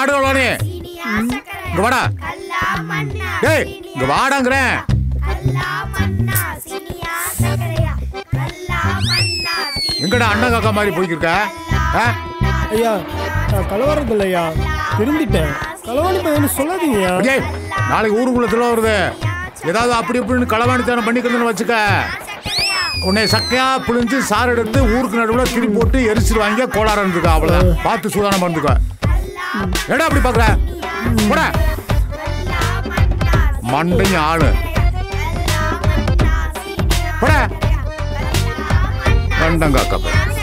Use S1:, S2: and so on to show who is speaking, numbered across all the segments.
S1: ஆடுகளோனே இங்க வாடா டேய் இங்க வாடாங்கிறேன் எங்கடா அண்ணன் காக்கா மாதிரி போய்க்கிருக்க ஆ?
S2: ஐயா நான் கலவரது இல்லையா திருந்திட்டேன் களவாணி பையன் சொல்லாதீங்கய்யா
S1: டேய் நாளைக்கு ஊருக்குள்ள திருவிழா வருது ஏதாவது அப்படி இப்படின்னு களவாணித்தனம் பண்ணிக்கிறதுன்னு வச்சுக்க உன்னை சக்கையா புழிஞ்சு சாறு எடுத்து ஊருக்கு நடுவில் திரி போட்டு எரிச்சிருவாங்க கோளாறு இருந்துக்க அவ்வளோதான் பார்த்து சூதானம் பண்ணுக்க ஏடா அப்படி பார்க்குற போட மண்டையும் ஆளு போட கண்டங்காக்க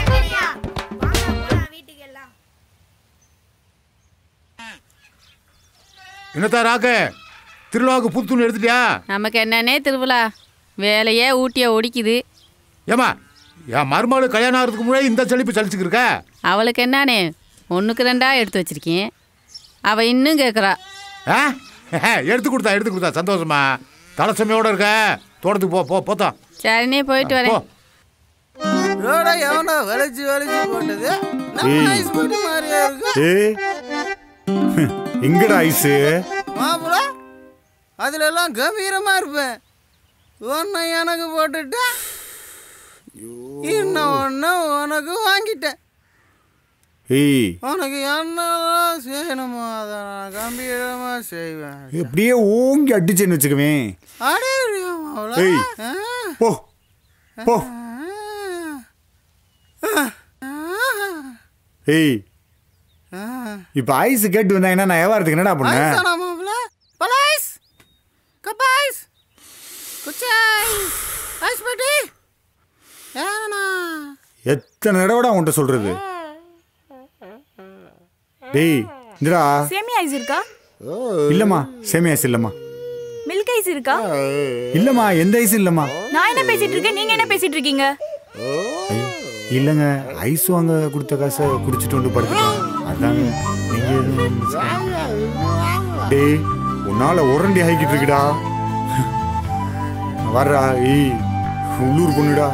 S1: என்னத்தா ராக்கு திருவிழாவுக்கு புது துணி எடுத்துட்டியா
S3: நமக்கு என்னன்னே திருவிழா வேலையே ஊட்டிய ஒடிக்குது
S1: ஏமா என் மருமகள் கல்யாணம் ஆகிறதுக்கு முன்னாடி இந்த செழிப்பு சலிச்சுக்கிருக்க
S3: அவளுக்கு என்னன்னே ஒன்றுக்கு ரெண்டா எடுத்து வச்சிருக்கேன் அவள் இன்னும் கேட்குறா
S1: ஆ எடுத்து கொடுத்தா எடுத்து கொடுத்தா சந்தோஷமா தலைச்சமையோட இருக்க தோட்டத்துக்கு போ போ போத்தோம்
S3: சரினே போயிட்டு
S1: போ
S3: வரேன்
S4: ரோட எவனோ வளைச்சு வளைச்சு போட்டது நம்ம
S5: ஏய்.
S4: ஐஸ் போட்டி மாதிரியா இருக்கு
S5: ஏ எங்கடா ஐஸு
S4: மாப்பிள அதுல எல்லாம் கம்பீரமா இருப்பேன் ஒன்னு எனக்கு போட்டுட்டா இன்னும் ஒன்று உனக்கு வாங்கிட்டேன்
S5: ஏய்
S4: உனக்கு என்னெல்லாம் செய்யணுமோ அதை நான் கம்பீரமா செய்வேன்
S5: எப்படியே ஓங்கி அடிச்சேன்னு வச்சுக்கவேன்
S4: அடே
S5: ஏய். போ போ ஏய் இப்போ ஐஸ் கேட்டு வந்தாங்கன்னா நான் வியாபாரத்துக்கு என்னடா பண்ணேன்
S4: மாப்பிள பலாய்ஸ் கப்பாய்ஸ் குச்சாய் ஐஸ் பெட்டி ஏனா
S5: எத்தனை தடவைடா உன்கிட்ட சொல்றது டேய் இந்தடா
S6: சேமியா ஐஸ் இருக்கா
S5: இல்லம்மா சேமியா ஐஸ் இல்லம்மா
S6: மில்க் ஐஸ் இருக்கா
S5: இல்லம்மா எந்த ஐஸும் இல்லம்மா
S6: நான் என்ன பேசிட்டு இருக்கேன் நீங்க என்ன பேசிட்டு இருக்கீங்க
S5: இல்லைங்க ஐஸ் வாங்க கொடுத்த காசை குடிச்சிட்டு வந்து படுத்துட்டோம் அதாங்க நீங்க எதுவும் டேய் உன்னால உரண்டி ஆகிக்கிட்டு இருக்குடா வர்றா ஏய் உள்ளூர் பொண்ணுடா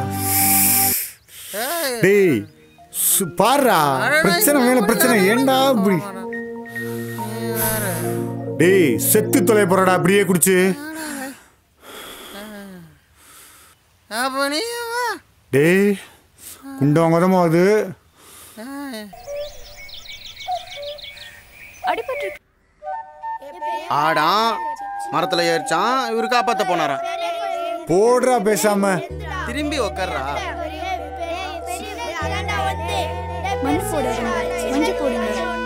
S5: டேய் சு- பாருடா பிரச்சனை மேல பிரச்சனை ஏன்டா இப்படி டேய் செத்து தொலை போறடா அப்படியே குடிச்சு
S4: அப்போ நீ வா
S5: டேய் குண்டவங்கதமா அது
S6: அடிபட்டு
S4: ஆடான் மரத்துல ஏறிச்சான் இவரு காப்பாத்த போனாராம்
S5: போடுறா பேசாம
S4: திரும்பி உக்கார்றா
S6: மண் போடுங்க மஞ்சள் போடுங்க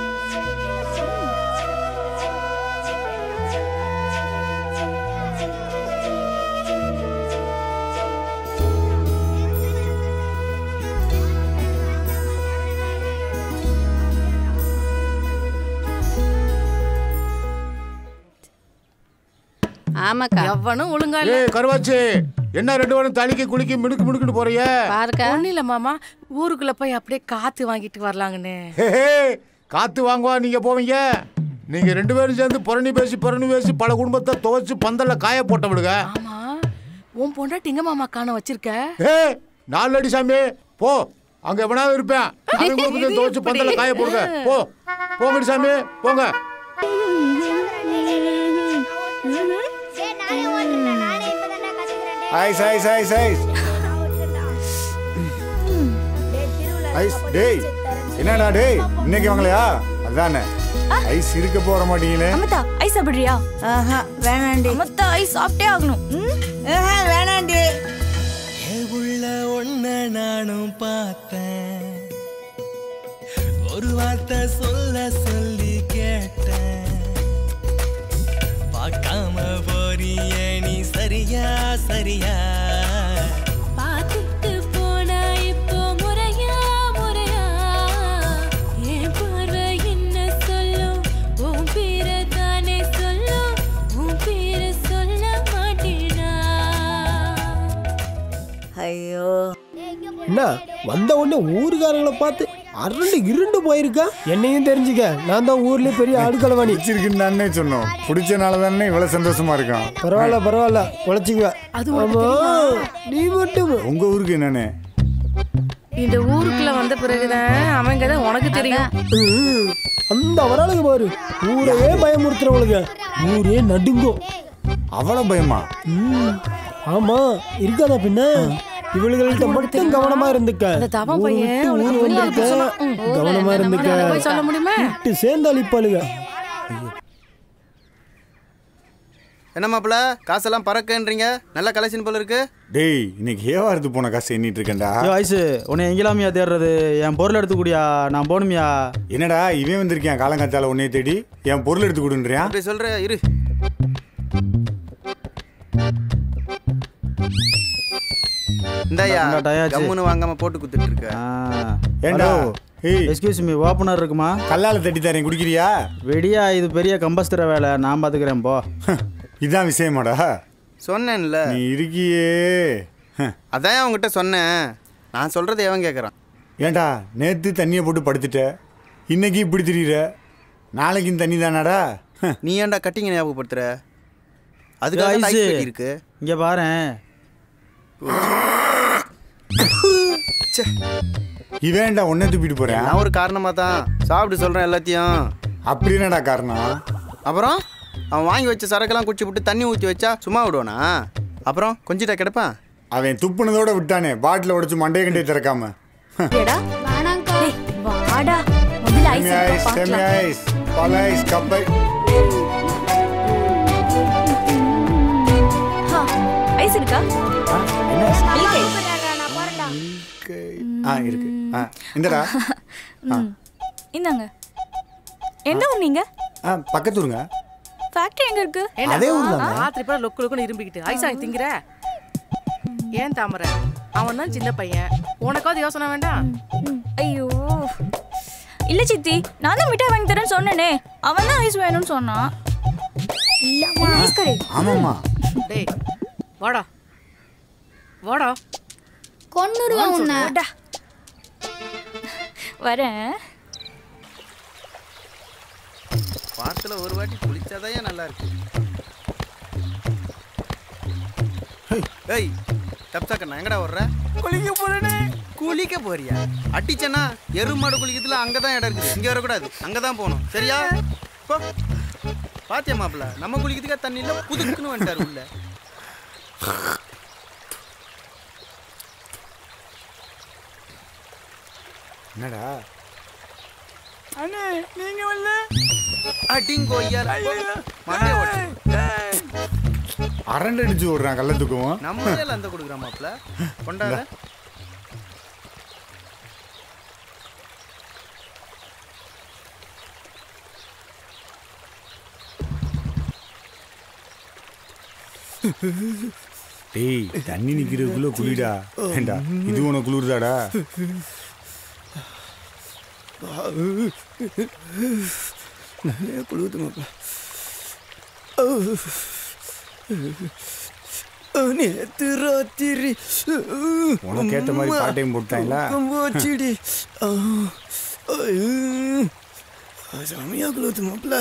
S3: ஆமாக்கா
S7: எவனும் ஒழுங்கா இல்ல
S1: ஏய் கருவாச்சி என்ன ரெண்டு பேரும் தலிக்கு குளிக்கி மினுக்கு மினுக்குன்னு போறிய
S3: பாருக்கா
S7: ஒன்றும் இல்லை மாமா ஊருக்குள்ள போய் அப்படியே காத்து வாங்கிட்டு வரலாங்கன்னு
S1: ஹே, ஹே, காத்து வாங்குவா நீங்க போவீங்க நீங்க ரெண்டு பேரும் சேர்ந்து புரணி பேசி புரணி பேசி பல குடும்பத்தை துவைச்சு பந்தல்ல காய போட்ட விடுங்க
S7: ஆமா உன் பொண்டாட்டி எங்க மாமா காண வச்சிருக்க
S1: ஏ நாலு அடி சாமி போ அங்க எவனாவது இருப்பேன் அவன் குடும்பத்தை துவைச்சு பந்தல்ல காய போடுங்க போ போங்கடி சாமி போங்க
S5: ice ice ice ice ice டேய் என்னடா டேய் இன்னைக்கு வாங்கலையா அதானே ஐஸ் இருக்க போற மாட்டீங்களே
S6: அமத்தா ஐஸ் சாப்பிடுறியா
S8: ஆஹா வேணாண்டி
S6: அமத்தா ஐஸ் சாப்பிட்டே ஆகணும் ம்?
S8: ஆஹா வேணாண்டி
S9: உள்ள ஒன்ன நானும் பார்த்தேன் ஒரு வார்த்தை சொல்ல சொல்லி கேட்டேன் பார்க்காம போறிய நீ சரியா சரியா
S10: பார்த்துட்டு போனா இப்போ முறையா முறையா என் பார்வை என்ன சொல்லும் உன் பேரை தானே சொல்லும் உன் பேரை சொல்ல மாட்டேனா
S8: ஐயோ
S2: என்ன வந்த உடனே ஊருக்காரங்களை பார்த்து அரண்டு இருண்டு போயிருக்கா என்னையும் தெரிஞ்சுக்க நான் தான் ஊர்லயே பெரிய ஆடுகளவாணி
S5: பிடிச்சிருக்குன்னு தானே சொன்னோம் பிடிச்சனால தானே இவ்வளவு சந்தோஷமா இருக்கான்
S2: பரவாயில்ல பரவாயில்ல உழைச்சிக்குவேன்
S7: அது உனக்கு
S2: ஆமா
S7: தெரியுமா?
S2: நீ மட்டும்
S5: உங்க ஊருக்கு என்னன்னு
S7: இந்த ஊருக்குள்ள வந்த பிறகுதான் அவங்க தான் உனக்கு தெரியும்
S2: ம். அந்த வராளுக்கு பாரு ஊரையே பயமுறுத்துறவளுங்க ஊரே நடுங்கும்
S5: அவ்வளவு பயமா
S2: ம், ஆமா இருக்காதா பின்ன இவளுகள்கிட்ட மட்டும் கவனமா இருந்துக்க
S7: அந்த தவம்
S2: ஊரு
S7: பையன்
S2: விட்டு
S7: உனக்கு
S2: ஊர்
S7: புரியாது
S2: வந்திருக்க
S7: சொன்னான். ம்.
S2: கவனமா இருந்துக்க
S7: போய் சொல்ல முடியுமா
S2: விட்டு சேர்ந்து அழிப்பாளுங்க
S4: என்ன மாப்பிள காசெல்லாம் பறக்கன்றீங்க நல்ல கலெக்ஷன் போல இருக்கு
S5: டேய் இன்னைக்கு ஏவாரத்து போன காசு எண்ணிட்டு இருக்கேன்டா
S11: ஐயோ ஐசு உன்னை எங்கெல்லாமியா தேடுறது என் பொருள் எடுத்துக்கூடியா நான் போகணுமியா
S5: என்னடா இவன் வந்திருக்கேன் காலங்காத்தால உன்னைய தேடி என் பொருள் எடுத்து கொடுன்றியா
S4: அப்படி சொல்ற இரு இந்தாயா
S11: இந்தா, டயாச்சு.
S4: கம்முன்னு வாங்காம போட்டு குத்துட்டு இருக்க
S5: ஏண்டா ஏய்
S11: எக்ஸ்கியூஸ் மீ ஓப்பனர் இருக்குமா
S5: கல்லால தட்டி தரேன் குடிக்கிறியா
S11: வெடியா இது பெரிய கம்பஸ்தர வேலை நான் பார்த்துக்கிறேன் போ
S5: இதான் விஷயமாடா
S4: சொன்னேன்ல
S5: நீ இருக்கியே ஹம்.
S4: அதான் அவங்ககிட்ட சொன்னேன் நான் சொல்றது எவன் கேட்கறான்
S5: ஏண்டா நேத்து தண்ணியை போட்டு படுத்துட்ட இன்னைக்கு இப்படி திரியிற நாளைக்கும் தண்ணி தானாடா ஹம்.
S4: நீ ஏன்டா கட்டிங்க ஞாபகப்படுத்துற அதுக்காக
S11: ஐசு.
S4: டைஸ் கட்டி இருக்கு
S11: இங்க பாரேன்
S5: இவேன்டா உன்னை தூக்கிட்டு போறேன்
S4: நான் ஒரு காரணமா தான் சாப்பிட்டு சொல்றேன் எல்லாத்தையும்
S5: அப்படி என்னடா காரணம்
S4: அப்புறம் அவன் வாங்கி வச்ச சரக்கெல்லாம் குடிச்சு விட்டு தண்ணி ஊற்றி வச்சா சும்மா விடுவானா அப்புறம் கொஞ்சிட்ட கிடப்பான்
S5: அவன் துப்புனதோட விட்டானே பாட்டில் உடைச்சு மண்டைய கண்டே திறக்காம
S6: ஏடா டேய், வாடா முதல்ல ஐஸ்
S5: செமி
S6: இருக்கா
S5: ஐஸ் செமி
S6: பார்க்கலாம்
S5: ஐஸ் பல ஐஸ் கப்பை
S6: ஹா, ஐஸ் இருக்கா
S5: என்ன
S6: மில்க் ஐஸ்.
S5: ஆ இருக்கு ஆ இந்தடா ஆ
S6: ம். இந்தாங்க எந்த ஊர் நீங்க
S5: ஆ பக்கத்தூருங்க
S6: ஃபேக்டரி எங்க இருக்கு
S5: அதே ஊர்தாங்க.
S7: ராத்திரி பூரா லொக்கு லொக்குன்னு இரும்பிக்கிட்டு ஐஸ் வாங்கி திங்கிற ஏன் தாமரை அவன் தான் சின்ன பையன் உனக்காவது யோசனை வேண்டாம்
S6: ஐயோ இல்ல சித்தி நான் தான் மிட்டாய் வாங்கி தரேன்னு சொன்னேனே அவன் தான் ஐஸ் வேணும்னு சொன்னான் இல்ல ஐஸ் கடை
S5: ஆமாம்மா
S7: டேய் வாடா வாடா
S6: கொன்னுருவேன் உன்னை வரேன்
S4: வாரத்தில் ஒரு வாட்டி குளிச்சாதான் ஏன் நல்லா இருக்கு ஏய் தப்சாக்கண்ணா எங்கடா வர்ற குளிக்க போறேனே குளிக்க போறியா அடிச்சனா எருமாடு குளிக்கிறதுல அங்கதான் இடம் இருக்குது இங்க வரக்கூடாது அங்கதான் போகணும் சரியா போ பாத்தியா மாப்பிள்ள நம்ம குளிக்கிறதுக்கா தண்ணி இல்ல புதுக்குன்னு வந்துட்டாரு உள்ள
S5: என்னடா
S4: அண்ணே நீங்க வரல அடிங்கோ ஐயா மண்டே ஓட்டு
S5: அரண்டு அடிச்சு விடுறான் கள்ள தூக்குவோம்
S4: நம்ம ஏல அந்த கொடுக்குறான் மாப்பிள்ள கொண்டாட
S5: டேய் தண்ணி நிக்கிறதுக்குள்ள குளிடா ஏண்டா இது உனக்கு குளிர்தாடா
S9: நிறைய குழுவுது மாப்பிள்ள நேத்து ராத்திரி
S5: உனக்கு ஏத்த மாதிரி பாட்டையும் போட்டாங்களா?
S9: போச்சுடி சாமியா குழுவுது மாப்பிள்ள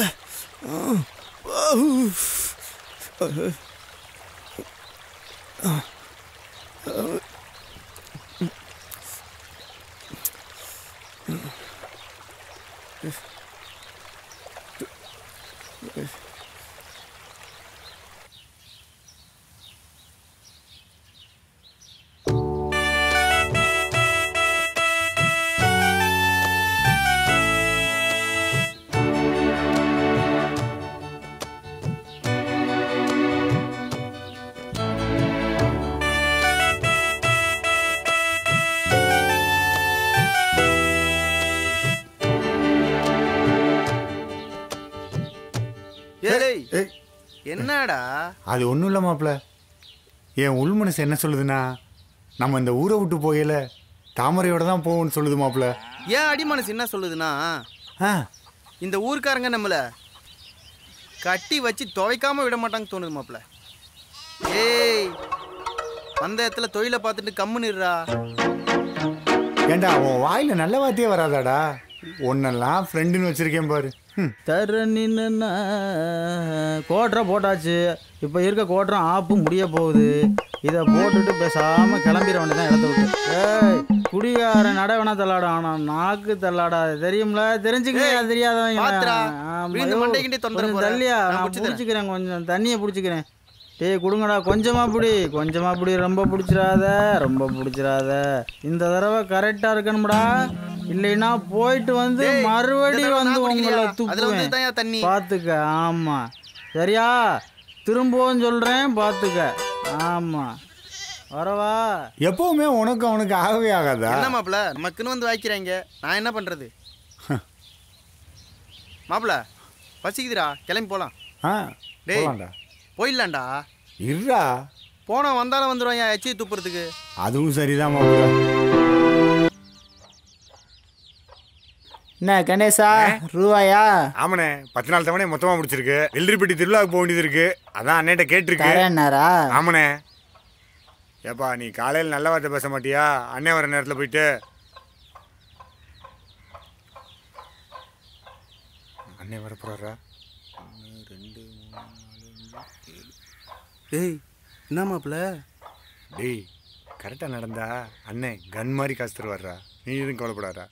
S4: ஏய் என்னடா
S5: அது ஒன்றும் இல்லை மாப்பிள என் உள் மனசு என்ன சொல்லுதுன்னா நம்ம இந்த ஊரை விட்டு போகல தாமரையோட தான் போவோம்னு சொல்லுது மாப்பிள
S4: ஏன் அடிமனசு என்ன சொல்லுதுன்னா
S5: ஆ
S4: இந்த ஊர்க்காரங்க நம்மள கட்டி வச்சு துவைக்காம விட மாட்டாங்க தோணுது மாப்ள ஏய் வந்த இடத்துல தொழிலை பார்த்துட்டு கம்முன்னுடுறா
S5: ஏண்டா உன் வாயில நல்ல வார்த்தையே வராதாடா ஒன்னெல்லாம் ஃப்ரெண்டுன்னு வச்சிருக்கேன் பாரு ம்.
S11: தர நின்னா கோட்டரை போட்டாச்சு இப்போ இருக்க கோட்டரம் ஆப்பு முடிய போகுது இதை போட்டுட்டு பேசாம கிளம்பிட வேண்டியதான் இடத்த விட்டு ஏய் குடிகாரன் நட வேணா தள்ளாடும் ஆனா நாக்கு தள்ளாடாது தெரியும்ல தெரிஞ்சுக்கலையா
S4: ஏய்,
S11: தெரியாதவங்க
S4: பாத்துடா.
S11: ஆமா,
S4: விழுந்து
S11: யோ,
S4: மண்டைக்கிண்டே தொந்தரவு
S11: கொஞ்சம்
S4: போற.
S11: தள்ளியா
S4: நான்
S11: நான்
S4: புடிச்சு தரேன்.
S11: பிடிச்சிக்கிறேன் கொஞ்சம் தண்ணியை பிடிச்சிக்கிறேன் டேய் கொடுங்கடா கொஞ்சமா பிடி கொஞ்சமா பிடி ரொம்ப பிடிச்சிடாத ரொம்ப பிடிச்சிடாத இந்த தடவை கரெக்டா இருக்கணும்டா இல்லைன்னா போயிட்டு வந்து
S4: டேய், இந்த
S11: மறுபடியும்
S4: தடவை
S11: வந்து
S4: நான்
S11: உங்களை
S4: குடிக்கலையா? அதுல
S11: துப்புவேன்
S4: வந்து தான்யா தண்ணி.
S11: பாத்துக்க ஆமா சரியா திரும்பவும் சொல்றேன் பாத்துக்க ஆமா வரவா
S5: எப்பவுமே உனக்கு அவனுக்கு ஆகவே ஆகாதா
S4: என்ன மாப்பிள நமக்குன்னு வந்து வாய்க்கிறாங்க நான் என்ன பண்றது மாப்பிள பசிக்குதுடா கிளம்பி போலாம்
S5: ஆ
S4: டேய்
S5: போலாம்டா
S4: போயிடலாம்டா
S5: இருடா
S4: போனா வந்தாலும் வந்துடுவாங்க எச்சி துப்புறதுக்கு
S5: அதுவும் சரிதான் மாப்பிள்ள
S11: என்ன கணேசா ரூபாயா
S5: ஆமாண்ணே பத்து நாள் தவணை மொத்தமா முடிச்சிருக்கு வெள்ளரிப்பட்டி திருவிழாவுக்கு போக வேண்டியது இருக்கு அதான் அண்ணன்ட்ட கேட்டிருக்கு
S11: தரேன்னாரா
S5: ஆமாண்ணே ஏப்பா நீ காலையில் நல்ல வார்த்தை பேச மாட்டியா அண்ணன் வர நேரத்தில் போயிட்டு அண்ணன் வர போறாரா
S4: ஏய் என்ன மாப்பிள
S5: டேய் கரெக்டாக நடந்தா அண்ணன் கன் மாதிரி காசு தருவாரா நீ எதுவும் கவலைப்படாதா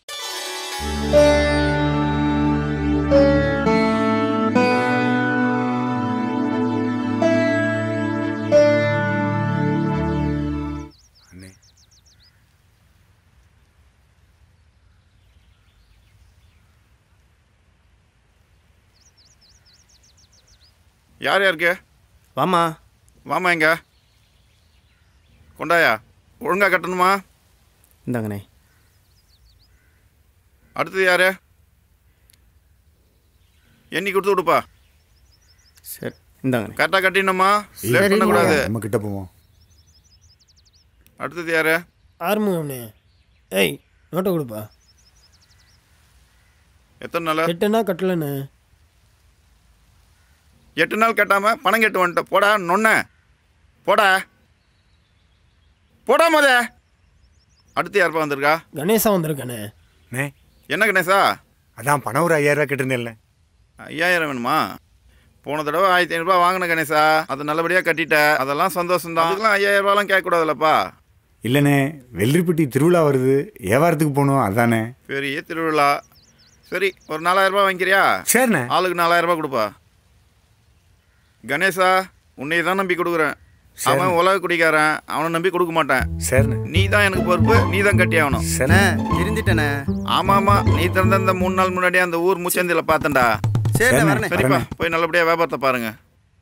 S5: அண்ணே
S12: யார் யாருக்கு
S4: வாமா
S12: வாமா எங்க கொண்டாயா ஒழுங்கா கட்டணுமா
S4: இந்தாங்கண்ணே
S12: அடுத்தது யாரு எண்ணி கொடுத்து விடுப்பா
S4: சரி இந்தாங்கண்ணே
S12: கரெக்டாக கட்டிடணுமா லேட் பண்ணக்கூடாது
S5: நம்ம கிட்ட போவோம்
S12: அடுத்தது யாரு
S2: ஆறுமுகம்ண்ணே ஏய் நோட்டை கொடுப்பா
S12: எத்தனை நாள்
S2: எட்டுனா கட்டலண்ணே
S12: எட்டு நாள் கட்டாம பணம் கட்டு வந்துட்ட போடா நொன்ன போடா போடா மொத அடுத்து யாருப்பா வந்திருக்கா
S2: கணேசா வந்திருக்கானே
S5: நே
S12: என்ன கணேசா
S5: அதான் பணம் ஒரு ஐயாயிரம் ரூபாய் கேட்டிருந்தேன்ல
S12: ஐயாயிரம் வேணுமா போன தடவை ஆயிரத்தி ஐநூறுபா வாங்கின கணேசா அதை நல்லபடியாக கட்டிட்ட அதெல்லாம் சந்தோஷம் தான் அதுக்கெல்லாம் ஐயாயிரம் ரூபாலாம் கேட்கக்கூடாதுல்லப்பா
S5: இல்லைண்ணே வெள்ளரிப்பட்டி திருவிழா வருது வியாபாரத்துக்கு போகணும் அதானே
S12: பெரிய திருவிழா சரி ஒரு நாலாயிரம் ரூபாய் வாங்கிக்கிறியா
S5: சரிண்ணே
S12: ஆளுக்கு நாலாயிரம் ரூபாய் கொடுப்பா கணேசா உன்னை தான் நம்பி கொடுக்குறேன் அவன் உலக குடிக்காரன் அவனை நம்பி கொடுக்க மாட்டேன்
S5: சரிண்ணே
S12: நீ தான் எனக்கு பொறுப்பு நீ தான் கட்டி ஆகணும்
S5: சரிண்ணே
S4: தெரிஞ்சிட்டேனே
S12: ஆமா ஆமா நீ திறந்த இந்த மூணு நாள் முன்னாடி அந்த ஊர் முச்சந்தில பார்த்தேன்டா
S4: சரி
S5: சரிண்ணே,
S4: வரேன்
S12: சரிப்பா
S5: வரேண்ணே.
S12: போய் நல்லபடியா வியாபாரத்தை பாருங்க